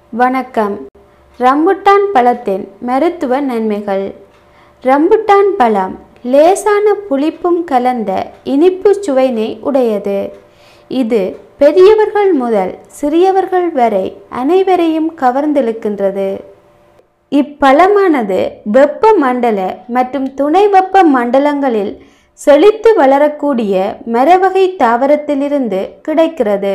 வணக்கம் ரம்புட்டான் பழத்தின் மருத்துவ நன்மைகள் ரம்புட்டான் பழம் லேசான புளிப்பும் கலந்த இனிப்பு சுவையினை உடையது இது பெரியவர்கள் முதல் சிறியவர்கள் வரை அனைவரையும் கவர்ந்திழுக்கின்றது இப்பழமானது வெப்ப மண்டல மற்றும் துணை வெப்ப மண்டலங்களில் செழித்து வளரக்கூடிய மரவகை தாவரத்திலிருந்து கிடைக்கிறது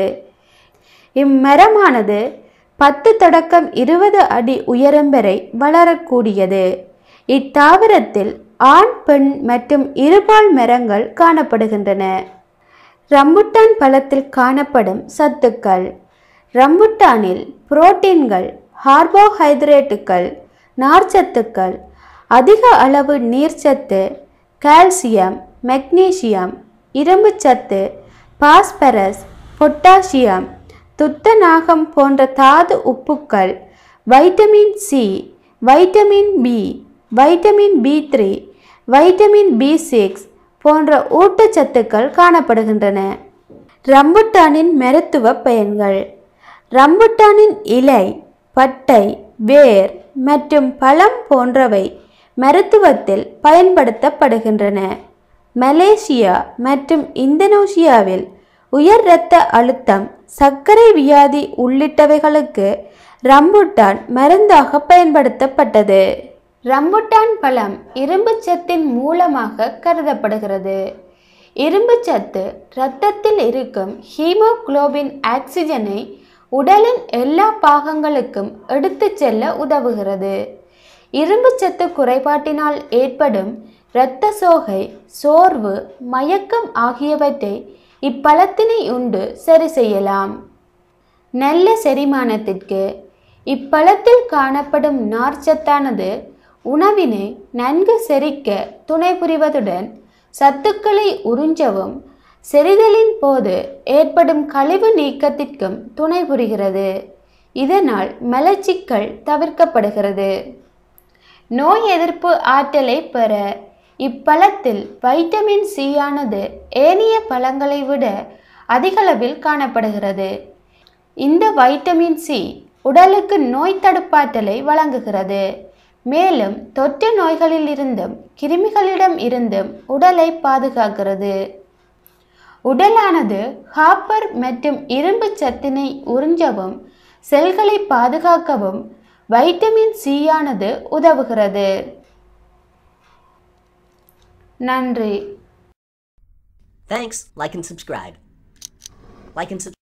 இம்மரமானது பத்து தொடக்கம் இருபது அடி உயரம் வரை வளரக்கூடியது இத்தாவரத்தில் ஆண் பெண் மற்றும் இருபால் மரங்கள் காணப்படுகின்றன ரம்புட்டான் பழத்தில் காணப்படும் சத்துக்கள் ரம்புட்டானில் புரோட்டீன்கள் கார்போஹைட்ரேட்டுகள் நார்ச்சத்துக்கள் அதிக அளவு நீர்ச்சத்து கால்சியம் மெக்னீசியம் இரும்புச்சத்து பாஸ்பரஸ் பொட்டாசியம் துத்தநாகம் போன்ற தாது உப்புக்கள் vitamin C vitamin B vitamin B three vitamin B six போன்ற ஊட்டச்சத்துக்கள் காணப்படுகின்றன ரம்புட்டானின் மருத்துவ பயன்கள் ரம்புட்டானின் இலை பட்டை வேர் மற்றும் பழம் போன்றவை மருத்துவத்தில் பயன்படுத்தப்படுகின்றன மலேசியா மற்றும் இந்தோனேசியாவில் உயர் இரத்த அழுத்தம் சர்க்கரை வியாதி உள்ளிட்டவைகளுக்கு ரம்புட்டான் மருந்தாக பயன்படுத்தப்பட்டது ரம்புட்டான் பழம் இரும்புச்சத்தின் மூலமாக கருதப்படுகிறது இரும்புச்சத்து இரத்தத்தில் இருக்கும் ஹீமோகுளோபின் ஆக்சிஜனை உடலின் எல்லா பாகங்களுக்கும் எடுத்துச் செல்ல உதவுகிறது இரும்புச்சத்து குறைபாட்டினால் ஏற்படும் இரத்த சோகை சோர்வு மயக்கம் ஆகியவற்றை இப்பழத்தினை உண்டு சரி செய்யலாம் நல்ல செரிமானத்திற்கு இப்பழத்தில் காணப்படும் நார்ச்சத்தானது உணவினை நன்கு செரிக்க துணை புரிவதுடன் சத்துக்களை உறிஞ்சவும் செரிதலின் போது ஏற்படும் கழிவு நீக்கத்திற்கும் துணை புரிகிறது இதனால் மலச்சிக்கல் தவிர்க்கப்படுகிறது நோய் எதிர்ப்பு ஆற்றலை பெற இப்பழத்தில் வைட்டமின் சி ஆனது ஏனைய பழங்களை விட அதிகளவில் காணப்படுகிறது இந்த வைட்டமின் சி உடலுக்கு நோய் தடுப்பாற்றலை வழங்குகிறது மேலும் தொற்று நோய்களில் இருந்தும் கிருமிகளிடம் இருந்தும் உடலை பாதுகாக்கிறது உடலானது காப்பர் மற்றும் இரும்பு சத்தினை உறிஞ்சவும் செல்களை பாதுகாக்கவும் வைட்டமின் சி ஆனது உதவுகிறது நன்றி Thanks. Like and subscribe. Like and subscribe.